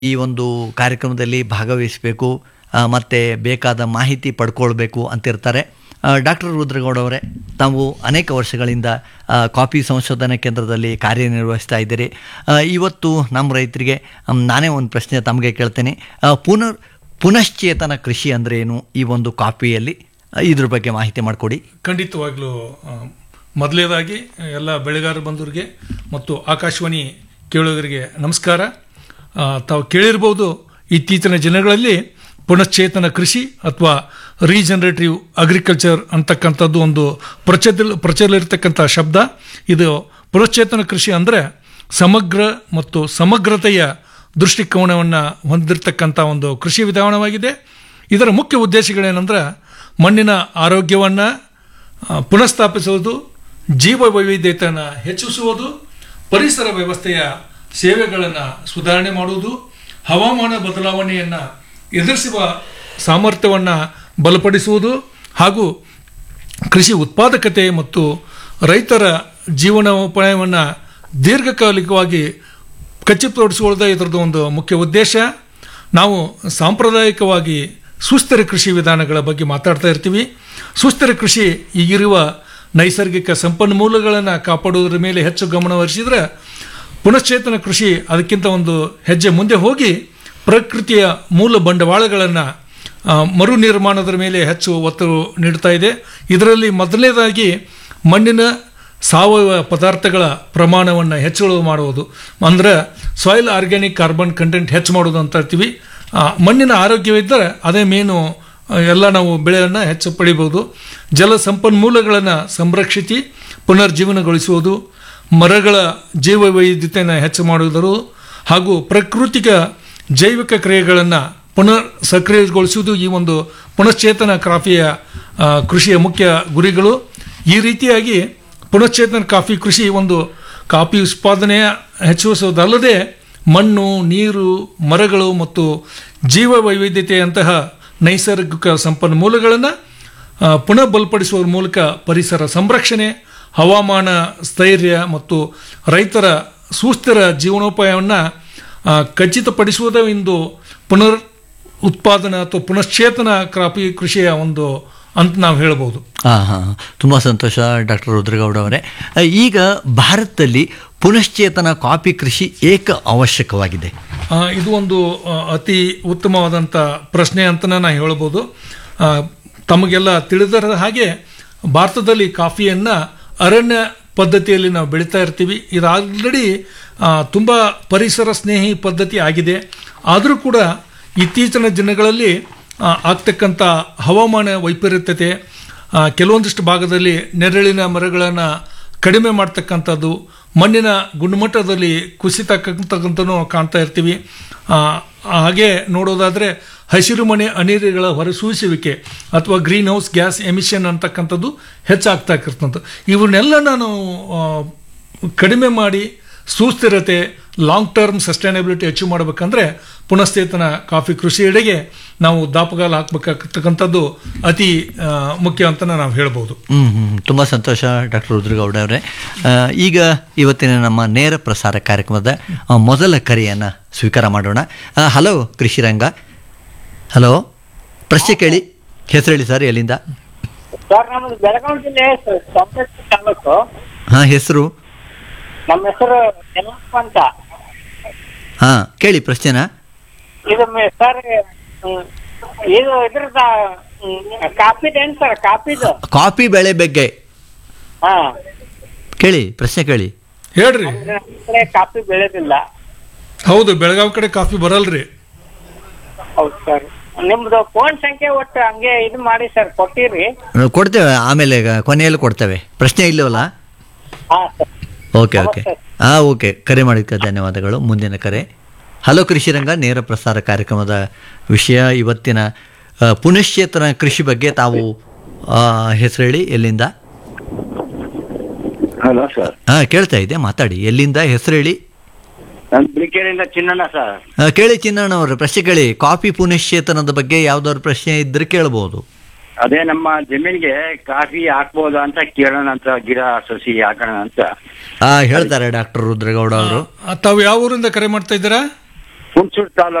ಈ ಒಂದು ಕಾರ್ಯಕ್ರಮದಲ್ಲಿ ಭಾಗವಹಿಸಬೇಕು ಮತ್ತು ಬೇಕಾದ ಮಾಹಿತಿ ಪಡ್ಕೊಳ್ಬೇಕು ಅಂತಿರ್ತಾರೆ ಡಾಕ್ಟರ್ ರುದ್ರಗೌಡ ಅವರೇ ತಾವು ಅನೇಕ ವರ್ಷಗಳಿಂದ ಆ, ಕಾಫಿ ಸಂಶೋಧನಾ ಕೇಂದ್ರದಲ್ಲಿ ಕಾರ್ಯನಿರ್ವಹಿಸ್ತಾ ಇದ್ದೀರಿ ಆ, ಇವತ್ತು ನಮ್ಮ ರೈತರಿಗೆ ಮ್, ನಾನೇ ಒಂದು ಪ್ರಶ್ನೆ ತಮಗೆ ಕೇಳ್ತೇನೆ ಆ, ಪುನರ್ ಪುನಶ್ಚೇತನ ಕೃಷಿ ಅಂದರೆ ಏನು ಈ ಒಂದು ಕಾಫಿಯಲ್ಲಿ ಆ, ಇದ್ರ ಬಗ್ಗೆ ಮಾಹಿತಿ ಮಾಡಿಕೊಡಿ ಖಂಡಿತವಾಗ್ಲೂ ಆ, ಮೊದಲನೇದಾಗಿ ಎಲ್ಲ ಬೆಳೆಗಾರ ಬಂಧುರಿಗೆ ಮತ್ತು ಆಕಾಶವಾಣಿ ಕೇಳುಗರಿಗೆ ನಮಸ್ಕಾರ ಆ, ತಾವು ಕೇಳಿರ್ಬೋದು ಇತ್ತೀಚಿನ ದಿನಗಳಲ್ಲಿ ಪುನಶ್ಚೇತನ ಕೃಷಿ ಅಥವಾ ರೀಜನರೇಟಿವ್ ಅಗ್ರಿಕಲ್ಚರ್ ಅಂತಕ್ಕಂಥದ್ದು ಒಂದು ಪ್ರಚಲ ಪ್ರಚಲಿರ್ತಕ್ಕಂಥ ಶಬ್ದ ಇದು ಪುನಶ್ಚೇತನ ಕೃಷಿ ಅಂದರೆ ಸಮಗ್ರ ಮತ್ತು ಸಮಗ್ರತೆಯ ದೃಷ್ಟಿಕೋನವನ್ನು ಹೊಂದಿರತಕ್ಕಂಥ ಒಂದು ಕೃಷಿ ವಿಧಾನವಾಗಿದೆ ಇದರ ಮುಖ್ಯ ಉದ್ದೇಶಗಳೇನೆಂದ್ರೆ ಮಣ್ಣಿನ ಆರೋಗ್ಯವನ್ನು ಆ, ಪುನಃಸ್ಥಾಪಿಸುವುದು ಜೀವ ವೈವಿಧ್ಯತೆಯನ್ನು ಹೆಚ್ಚಿಸುವುದು ಪರಿಸರ ವ್ಯವಸ್ಥೆಯ ಸೇವೆಗಳನ್ನು ಸುಧಾರಣೆ ಮಾಡುವುದು ಹವಾಮಾನ ಬದಲಾವಣೆಯನ್ನು ಎದುರಿಸುವ ಸಾಮರ್ಥ್ಯವನ್ನು ಬಲಪಡಿಸುವುದು ಹಾಗೂ ಕೃಷಿ ಉತ್ಪಾದಕತೆ ಮತ್ತು ರೈತರ ಜೀವನೋಪಾಯವನ್ನು ದೀರ್ಘಕಾಲಿಕವಾಗಿ ಖಚಿತಪಡಿಸಿಕೊಳ್ಳೋದೇ ಇದರದ್ದು ಒಂದು ಮುಖ್ಯ ಉದ್ದೇಶ ನಾವು ಸಾಂಪ್ರದಾಯಿಕವಾಗಿ ಸುಸ್ಥಿರ ಕೃಷಿ ವಿಧಾನಗಳ ಬಗ್ಗೆ ಮಾತಾಡ್ತಾ ಇರ್ತೀವಿ ಸುಸ್ಥಿರ ಕೃಷಿ ಈಗಿರುವ ನೈಸರ್ಗಿಕ ಸಂಪನ್ಮೂಲಗಳನ್ನು ಕಾಪಾಡುವುದರ ಮೇಲೆ ಹೆಚ್ಚು ಗಮನ ಹರಿಸಿದ್ರೆ ಪುನಶ್ಚೇತನ ಕೃಷಿ ಅದಕ್ಕಿಂತ ಒಂದು ಹೆಜ್ಜೆ ಮುಂದೆ ಹೋಗಿ ಪ್ರಕೃತಿಯ ಮೂಲ ಬಂಡವಾಳಗಳನ್ನು ಆ, ಮರು ನಿರ್ಮಾಣದ ಮೇಲೆ ಹೆಚ್ಚು ಒತ್ತು ನೀಡ್ತಾ ಇದೆ ಇದರಲ್ಲಿ ಮೊದಲನೇದಾಗಿ ಮಣ್ಣಿನ ಸಾವಯವ ಪದಾರ್ಥಗಳ ಪ್ರಮಾಣವನ್ನು ಹೆಚ್ಚಳ ಮಾಡುವುದು ಅಂದರೆ ಸಾಯಿಲ್ ಆರ್ಗ್ಯಾನಿಕ್ ಕಾರ್ಬನ್ ಕಂಟೆಂಟ್ ಹೆಚ್ಚು ಮಾಡೋದು ಅಂತ ಇರ್ತೀವಿ ಆ, ಮಣ್ಣಿನ ಆರೋಗ್ಯವಿದ್ದರೆ ಅದೇ ಮೇನು ಆ, ಎಲ್ಲ ನಾವು ಬೆಳೆಯನ್ನು ಹೆಚ್ಚು ಪಡಿಬೋದು ಜಲ ಸಂಪನ್ಮೂಲಗಳನ್ನು ಸಂರಕ್ಷಿಸಿ ಪುನರ್ಜೀವನಗೊಳಿಸುವುದು ಮರಗಳ ಜೀವ ವೈವಿಧ್ಯತೆಯನ್ನು ಹೆಚ್ಚು ಮಾಡುವುದರು ಹಾಗೂ ಪ್ರಾಕೃತಿಕ ಜೈವಿಕ ಕ್ರಿಯೆಗಳನ್ನು ಪುನರ್ ಸಕ್ರಿಯಗೊಳಿಸುವುದು ಈ ಒಂದು ಪುನಶ್ಚೇತನ ಕಾಫಿಯ ಆ, ಕೃಷಿಯ ಮುಖ್ಯ ಗುರಿಗಳು ಈ ರೀತಿಯಾಗಿ ಪುನಶ್ಚೇತನ ಕಾಫಿ ಕೃಷಿ ಒಂದು ಕಾಫಿ ಉತ್ಪಾದನೆಯ ಹೆಚ್ಚಿಸುವುದಲ್ಲದೆ ಮಣ್ಣು ನೀರು ಮರಗಳು ಮತ್ತು ಜೀವ ವೈವಿಧ್ಯತೆಯಂತಹ ನೈಸರ್ಗಿಕ ಸಂಪನ್ಮೂಲಗಳನ್ನು ಆ, ಪುನಃ ಬಲಪಡಿಸುವ ಮೂಲಕ ಪರಿಸರ ಸಂರಕ್ಷಣೆ ಹವಾಮಾನ ಸ್ಥೈರ್ಯ ಮತ್ತು ರೈತರ ಸುಸ್ಥಿರ ಜೀವನೋಪಾಯವನ್ನು ಆ, ಖಚಿತಪಡಿಸುವುದೇ ಇಂದು ಪುನರ್ ಉತ್ಪಾದನಾ ಅಥವಾ ಪುನಶ್ಚೇತನ ಕಾಫಿ ಕೃಷಿಯ ಒಂದು ಅಂತ ನಾವು ಹೇಳ್ಬೋದು ಹಾಂ ಹಾಂ ತುಂಬ ಸಂತೋಷ ಡಾಕ್ಟರ್ ರುದ್ರಗೌಡ ಅವರೇ ಆ, ಈಗ ಭಾರತದಲ್ಲಿ ಪುನಶ್ಚೇತನ ಕಾಫಿ ಕೃಷಿ ಏಕ ಅವಶ್ಯಕವಾಗಿದೆ ಆ, ಇದು ಒಂದು ಆ, ಅತಿ ಉತ್ತಮವಾದಂಥ ಪ್ರಶ್ನೆ ಅಂತ ನಾನು ಹೇಳ್ಬೋದು ಆ, ತಮಗೆಲ್ಲ ತಿಳಿದರ ಹಾಗೆ ಭಾರತದಲ್ಲಿ ಕಾಫಿಯನ್ನು ಅರಣ್ಯ ಪದ್ಧತಿಯಲ್ಲಿ ನಾವು ಬೆಳೀತಾ ಇರ್ತೀವಿ ಇದು ಆಲ್ರೆಡಿ ತುಂಬ ಪರಿಸರ ಸ್ನೇಹಿ ಪದ್ಧತಿ ಆಗಿದೆ ಆದರೂ ಕೂಡ ಇತ್ತೀಚಿನ ದಿನಗಳಲ್ಲಿ ಆ, ಆಗ್ತಕ್ಕಂಥ ಹವಾಮಾನ ವೈಪರೀತ್ಯತೆ ಆ, ಕೆಲವೊಂದಿಷ್ಟು ಭಾಗದಲ್ಲಿ ನೆರಳಿನ ಮರಗಳನ್ನು ಕಡಿಮೆ ಮಾಡ್ತಕ್ಕಂಥದ್ದು ಮಣ್ಣಿನ ಗುಣಮಟ್ಟದಲ್ಲಿ ಕುಸಿತಕ್ಕಂಥಕ್ಕಂಥದ್ದು ಕಾಣ್ತಾ ಇರ್ತೀವಿ ಆ, ಹಾಗೆ ನೋಡೋದಾದರೆ ಹಸಿರು ಮನೆ ಅನಿಲಗಳ ಹೊರಸೂಸುವಿಕೆ ಅಥವಾ ಗ್ರೀನ್ ಹೌಸ್ ಗ್ಯಾಸ್ ಎಮಿಷನ್ ಅಂತಕ್ಕಂಥದ್ದು ಹೆಚ್ಚಾಗ್ತಾ ಇರ್ತಂಥ ಇವನ್ನೆಲ್ಲ ನಾನು ಆ, ಕಡಿಮೆ ಮಾಡಿ ಸುಸ್ಥಿರತೆ ಲಾಂಗ್ ಟರ್ಮ್ ಸಸ್ಟೈನಬಿಲಿಟಿ ಅಚೀವ್ ಮಾಡಬೇಕಂದ್ರೆ ಪುನಶ್ಚೇತನ ಕಾಫಿ ಕೃಷಿಯೆಡೆಗೆ ನಾವು ದಾಪಗಾಲ ಹಾಕಬೇಕಾಗ್ತಕ್ಕಂಥದ್ದು ಅತಿ ಆ, ಮುಖ್ಯ ಅಂತ ನಾವು ಹೇಳ್ಬೋದು ಹ್ಞೂ ಹ್ಞೂ ತುಂಬ ಸಂತೋಷ ಡಾಕ್ಟರ್ ರುದ್ರಗೌಡ ಅವರೇ ಆ, ಈಗ ಇವತ್ತಿನ ನಮ್ಮ ನೇರ ಪ್ರಸಾರ ಕಾರ್ಯಕ್ರಮದ ಆ, ಮೊದಲ ಕರೆಯನ್ನು ಸ್ವೀಕಾರ ಮಾಡೋಣ ಆ, ಹಲೋ ಕೃಷಿರಂಗ ಹಲೋ ಪ್ರಶ್ನೆ ಕೇಳಿ ಹೆಸರು ಹೇಳಿ ಸರ್ ಎಲ್ಲಿಂದ ಸರ್ ನಮ್ಮದು ಬೆಳಗಾವಿ ಜಿಲ್ಲೆ ಸ- ಸವದತ್ತಿ ತಾಲೂಕು ಹಾಂ ಹೆಸರು ನಮ್ಮ ಹೆಸರು ಯಲ್ಲಪ್ಪ ಅಂತ ಹಾಂ ಕೇಳಿ ಪ್ರಶ್ನೆನಾ ಇದು ಮೆ- ಸರ್ ಹ್ಮ್, ಇದು ಇದ್ರದ ಕಾಪಿದೇನು ಸರ್ ಕಾಪಿದು ಕಾಫಿ ಬೆಳೆ ಬಗ್ಗೆ ಹಾ ಕೇಳಿ ಪ್ರಶ್ನೆ ಕೇಳಿ ಹೇಳ್ರಿ ಅಂದ್ರೆ ನಮ್ಮ ಕಡೆ ಕಾಫಿ ಬೆಳೆದಿಲ್ಲ ಹೌದು ಬೆಳಗಾವಿ ಕಡೆ ಕಾಫಿ ಬರಲ್ರಿ ಹೌದು ಸರ್ ನಿಮ್ದು ಫೋನ್ ಸಂಖ್ಯೆ ಒಟ್ಟು ಹಂಗೆ ಇದು ಮಾಡಿ ಸರ್ ಕೊಟ್ಟಿರಿ ಆ, ಕೊಡ್ತೇವೆ ಆಮೇಲೆ ಗ- ಕೊನೆಯಲ್ಲಿ ಕೊಡ್ತೇವೆ ಪ್ರಶ್ನೆ ಇಲ್ಲವಲ್ಲ ಹಾ ಸರ್ ಓಕೆ ಓಕೆ ಹಾಂ ಓಕೆ ಕರೆ ಮಾಡಿದ್ದಕ್ಕೆ ಧನ್ಯವಾದಗಳು ಮುಂದಿನ ಕರೆ ಹಲೋ ಕೃಷಿರಂಗ ನೇರ ಪ್ರಸಾರ ಕಾರ್ಯಕ್ರಮದ ವಿಷಯ ಇವತ್ತಿನ ಆ, ಪುನಶ್ಚೇತನ ಕೃಷಿ ಬಗ್ಗೆ ತಾವು ಹೆಸರು ಹೇಳಿ ಎಲ್ಲಿಂದ ಹಲೋ ಸರ್ ಹಾಂ ಕೇಳ್ತಾ ಇದೆ ಮಾತಾಡಿ ಎಲ್ಲಿಂದ ಹೆಸರು ಹೇಳಿ ನಾನು ಬ್ರಿಕೇರಿಯಿಂದ ಚಿನ್ನಣ್ಣ ಸರ್ ಆ, ಕೇಳಿ ಚಿನ್ನಣ್ಣ ಅವರ ಪ್ರಶ್ನೆ ಕೇಳಿ ಕಾಫಿ ಪುನಶ್ಚೇತನದ ಬಗ್ಗೆ ಯಾವ್ದಾದ್ರು ಪ್ರಶ್ನೆ ಇದ್ರೆ ಕೇಳ್ಬೋದು ಅದೇ ನಮ್ಮ ಜಮೀನಿಗೆ ಕಾಫಿ ಹಾಕ್ಬೋದಾ ಅಂತ ಕೇಳೋಣ ಅಂತ ಗಿಡ ಸಸಿ ಹಾಕೋಣ ಅಂತ ಆ, ಹೇಳ್ತಾರೆ ಡಾಕ್ಟರ್ ರುದ್ರಗೌಡ ಅವರು ಆ, ತಾವು ಯಾವ ಊರಿಂದ ಕರೆ ಮಾಡ್ತಾ ಇದ್ದೀರಾ ಹುಣಸೂರು ತಾಲೂಕು